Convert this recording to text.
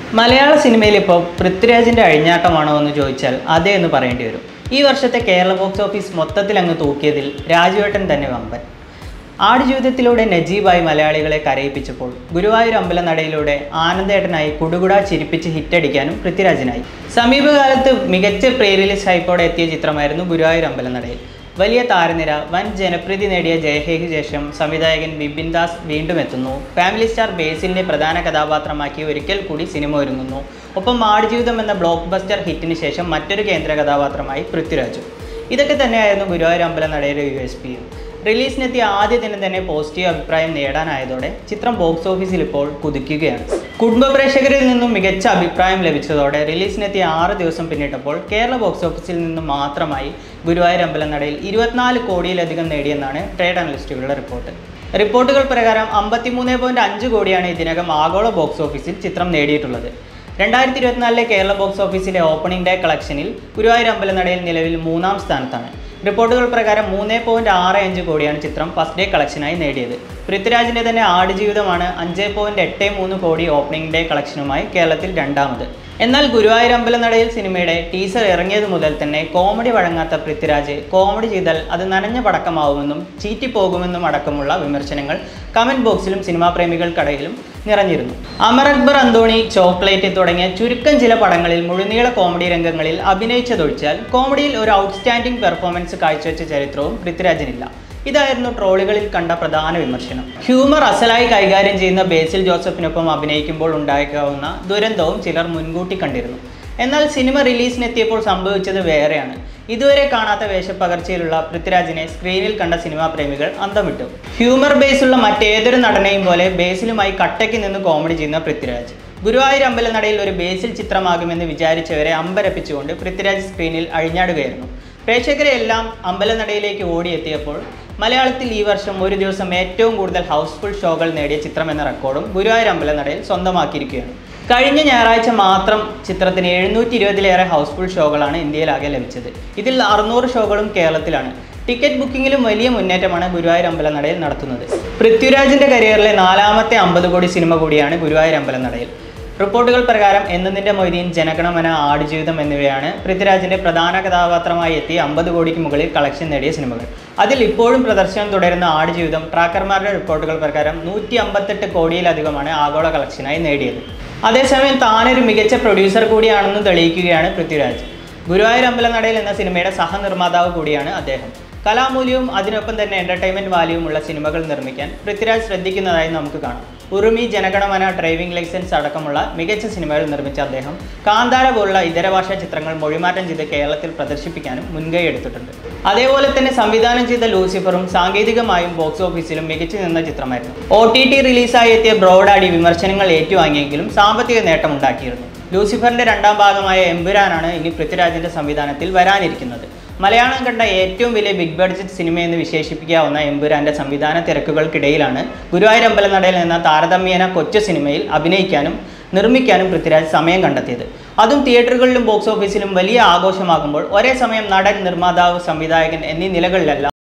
മലയാള സിനിമയിൽ ഇപ്പോൾ പൃഥ്വിരാജിൻ്റെ അഴിഞ്ഞാട്ടമാണോ എന്ന് ചോദിച്ചാൽ അതെ എന്ന് പറയേണ്ടി വരും ഈ വർഷത്തെ കേരള ബോക്സ് ഓഫീസ് മൊത്തത്തിൽ അങ്ങ് തൂക്കിയതിൽ രാജുവേട്ടൻ തന്നെ വമ്പൻ ആടുജീവിതത്തിലൂടെ നജീബായി മലയാളികളെ കരയിപ്പിച്ചപ്പോൾ ഗുരുവായൂർ അമ്പലനടയിലൂടെ ആനന്ദേട്ടനായി കുടുകുട ചിരിപ്പിച്ച് ഹിറ്റടിക്കാനും പൃഥ്വിരാജിനായി സമീപകാലത്ത് മികച്ച പ്രീ റിലീസ് ഹൈപ്പോടെ എത്തിയ ചിത്രമായിരുന്നു ഗുരുവായൂർ അമ്പലനടയിൽ വലിയ താരനിര വൻ ജനപ്രീതി നേടിയ ജയഹേക്ക് ശേഷം സംവിധായകൻ ബിപിൻ ദാസ് വീണ്ടും എത്തുന്നു ഫാമിലി സ്റ്റാർ ബേസിലിനെ പ്രധാന കഥാപാത്രമാക്കി ഒരിക്കൽ കൂടി സിനിമ ഒരുങ്ങുന്നു ഒപ്പം ആടുജീവിതം എന്ന ബ്ലോക്ക് ബസ്റ്റർ ഹിറ്റിന് ശേഷം മറ്റൊരു കേന്ദ്ര കഥാപാത്രമായി പൃഥ്വിരാജു ഇതൊക്കെ തന്നെയായിരുന്നു ഗുരുവായൂർ അമ്പലനടയുടെ യു എസ് പിയും റിലീസിനെത്തിയ ആദ്യ ദിനം തന്നെ പോസിറ്റീവ് അഭിപ്രായം നേടാനായതോടെ ചിത്രം ബോക്സ് ഓഫീസിൽ ഇപ്പോൾ കുതിക്കുകയാണ് കുടുംബ പ്രേക്ഷകരിൽ നിന്നും മികച്ച അഭിപ്രായം ലഭിച്ചതോടെ റിലീസിനെത്തിയ ആറ് ദിവസം പിന്നിട്ടപ്പോൾ കേരള ബോക്സ് ഓഫീസിൽ നിന്നും മാത്രമായി ഗുരുവായൂർ അമ്പലനടയിൽ ഇരുപത്തിനാല് കോടിയിലധികം നേടിയെന്നാണ് ട്രേഡ് അനലിസ്റ്റുകളുടെ റിപ്പോർട്ട് റിപ്പോർട്ടുകൾ പ്രകാരം അമ്പത്തിമൂന്ന് പോയിൻറ്റ് അഞ്ച് കോടിയാണ് ഇതിനകം ആഗോള ബോക്സ് ഓഫീസിൽ ചിത്രം നേടിയിട്ടുള്ളത് രണ്ടായിരത്തി ഇരുപത്തിനാലിലെ കേരള ബോക്സ് ഓഫീസിലെ ഓപ്പണിംഗ് ഡേ കളക്ഷനിൽ ഗുരുവായൂർ അമ്പലനടയിൽ നിലവിൽ മൂന്നാം സ്ഥാനത്താണ് റിപ്പോർട്ടുകൾ പ്രകാരം മൂന്ന് പോയിൻറ്റ് ആറ് അഞ്ച് കോടിയാണ് ചിത്രം ഫസ്റ്റ് ഡേ കളക്ഷനായി നേടിയത് പൃഥ്വിരാജിൻ്റെ തന്നെ ആടുജീവിതമാണ് അഞ്ച് പോയിൻറ്റ് എട്ട് മൂന്ന് കോടി ഓപ്പണിംഗ് ഡേ കളക്ഷനുമായി കേരളത്തിൽ രണ്ടാമത് എന്നാൽ ഗുരുവായൂർ അമ്പലനടയിൽ സിനിമയുടെ ടീസർ ഇറങ്ങിയത് മുതൽ തന്നെ കോമഡി വഴങ്ങാത്ത പൃഥ്വിരാജ് കോമഡി ചെയ്താൽ അത് നനഞ്ഞ പടക്കമാവുമെന്നും ചീറ്റിപ്പോകുമെന്നും അടക്കമുള്ള വിമർശനങ്ങൾ കമൻറ്റ് ബോക്സിലും സിനിമാ പ്രേമികൾക്കിടയിലും നിറഞ്ഞിരുന്നു അമർ അക്ബർ അന്തോണി ചോക്ലേറ്റ് തുടങ്ങിയ ചുരുക്കം ചില പടങ്ങളിൽ മുഴുനീള കോമഡി രംഗങ്ങളിൽ അഭിനയിച്ചതൊഴിച്ചാൽ കോമഡിയിൽ ഒരു ഔട്ട്സ്റ്റാൻഡിംഗ് പെർഫോമൻസ് കാഴ്ചവെച്ച ചരിത്രവും പൃഥ്വിരാജിനില്ല ഇതായിരുന്നു ട്രോളുകളിൽ കണ്ട പ്രധാന വിമർശനം ഹ്യൂമർ അസലായി കൈകാര്യം ചെയ്യുന്ന ബേസിൽ ജോസഫിനൊപ്പം അഭിനയിക്കുമ്പോൾ ഉണ്ടായേക്കാവുന്ന ദുരന്തവും ചിലർ മുൻകൂട്ടി കണ്ടിരുന്നു എന്നാൽ സിനിമ റിലീസിനെത്തിയപ്പോൾ സംഭവിച്ചത് വേറെയാണ് ഇതുവരെ കാണാത്ത വേഷപ്പകർച്ചയിലുള്ള പൃഥ്വിരാജിനെ സ്ക്രീനിൽ കണ്ട സിനിമാ പ്രേമികൾ അന്തം വിട്ടു ഹ്യൂമർ ബേസുള്ള മറ്റേതൊരു നടനെയും പോലെ ബേസിലുമായി കട്ടയ്ക്ക് നിന്ന് കോമഡി ചെയ്യുന്ന പൃഥ്വിരാജ് ഗുരുവായൂർ അമ്പലനടയിൽ ഒരു ബേസിൽ ചിത്രമാകുമെന്ന് വിചാരിച്ചവരെ അമ്പരപ്പിച്ചുകൊണ്ട് പൃഥ്വിരാജ് സ്ക്രീനിൽ അഴിഞ്ഞാടുകയായിരുന്നു പ്രേക്ഷകരെ എല്ലാം അമ്പലനടയിലേക്ക് ഓടിയെത്തിയപ്പോൾ മലയാളത്തിൽ ഈ വർഷം ഒരു ദിവസം ഏറ്റവും കൂടുതൽ ഹൗസ്ഫുൾ ഷോകൾ നേടിയ ചിത്രം എന്ന റെക്കോർഡും ഗുരുവായൂർ അമ്പലനടയിൽ സ്വന്തമാക്കിയിരിക്കുകയാണ് കഴിഞ്ഞ ഞായറാഴ്ച മാത്രം ചിത്രത്തിന് എഴുന്നൂറ്റി ഇരുപതിലേറെ ഹൗസ്ഫുൾ ഷോകളാണ് ഇന്ത്യയിലാകെ ലഭിച്ചത് ഇതിൽ അറുന്നൂറ് ഷോകളും കേരളത്തിലാണ് ടിക്കറ്റ് ബുക്കിങ്ങിലും വലിയ മുന്നേറ്റമാണ് ഗുരുവായൂർ അമ്പലനടയിൽ നടത്തുന്നത് പൃഥ്വിരാജിന്റെ കരിയറിലെ നാലാമത്തെ അമ്പത് കോടി സിനിമ കൂടിയാണ് ഗുരുവായൂർ അമ്പലനടയിൽ റിപ്പോർട്ടുകൾ പ്രകാരം എന്നതിൻ്റെ മൊയ്തീൻ ജനഗണമന ആടുജീവിതം എന്നിവയാണ് പൃഥ്വിരാജിന്റെ പ്രധാന കഥാപാത്രമായി എത്തി അമ്പത് കോടിക്ക് മുകളിൽ കളക്ഷൻ നേടിയ സിനിമകൾ അതിൽ ഇപ്പോഴും പ്രദർശനം തുടരുന്ന ആടുജീവിതം ട്രാക്കർമാരുടെ റിപ്പോർട്ടുകൾ പ്രകാരം നൂറ്റി അമ്പത്തെട്ട് കോടിയിലധികമാണ് ആഗോള കളക്ഷനായി നേടിയത് അതേസമയം താനൊരു മികച്ച പ്രൊഡ്യൂസർ കൂടിയാണെന്ന് തെളിയിക്കുകയാണ് പൃഥ്വിരാജ് ഗുരുവായൂർ അമ്പലനടയിൽ എന്ന സിനിമയുടെ സഹനിർമ്മാതാവ് കൂടിയാണ് അദ്ദേഹം കലാമൂല്യവും അതിനൊപ്പം തന്നെ എൻ്റർടൈൻമെൻറ്റ് വാല്യൂമുള്ള സിനിമകൾ നിർമ്മിക്കാൻ പൃഥ്വിരാജ് ശ്രദ്ധിക്കുന്നതായി നമുക്ക് കാണാം ഉറുമി ജനഗണമന ഡ്രൈവിംഗ് ലൈസൻസ് അടക്കമുള്ള മികച്ച സിനിമകൾ നിർമ്മിച്ച അദ്ദേഹം കാന്താര പോലുള്ള ഇതര ഭാഷാ ചിത്രങ്ങൾ മൊഴിമാറ്റം ചെയ്ത് കേരളത്തിൽ പ്രദർശിപ്പിക്കാനും മുൻകൈ എടുത്തിട്ടുണ്ട് അതേപോലെ തന്നെ സംവിധാനം ചെയ്ത ലൂസിഫറും സാങ്കേതികമായും ബോക്സ് ഓഫീസിലും മികച്ചു നിന്ന ചിത്രമായിരുന്നു ഒ ടി ടി റിലീസായി എത്തിയ ബ്രോഡാഡി വിമർശനങ്ങൾ ഏറ്റുവാങ്ങിയെങ്കിലും സാമ്പത്തിക നേട്ടമുണ്ടാക്കിയിരുന്നു ലൂസിഫറിന്റെ രണ്ടാം ഭാഗമായ എമ്പുരാനാണ് ഇനി പൃഥ്വിരാജിന്റെ സംവിധാനത്തിൽ വരാനിരിക്കുന്നത് മലയാളം കണ്ട ഏറ്റവും വലിയ ബിഗ് ബഡ്ജറ്റ് സിനിമയെന്ന് വിശേഷിപ്പിക്കാവുന്ന എമ്പുരാന്റെ സംവിധാന തിരക്കുകൾക്കിടയിലാണ് ഗുരുവായൂർ അമ്പലനടയിൽ എന്ന താരതമ്യേന കൊച്ചു സിനിമയിൽ അഭിനയിക്കാനും നിർമ്മിക്കാനും പൃഥ്വിരാജ് സമയം കണ്ടെത്തിയത് അതും തിയേറ്ററുകളിലും ബോക്സ് ഓഫീസിലും വലിയ ആഘോഷമാകുമ്പോൾ ഒരേ സമയം നടൻ നിർമ്മാതാവ് സംവിധായകൻ എന്നീ നിലകളിലെല്ലാം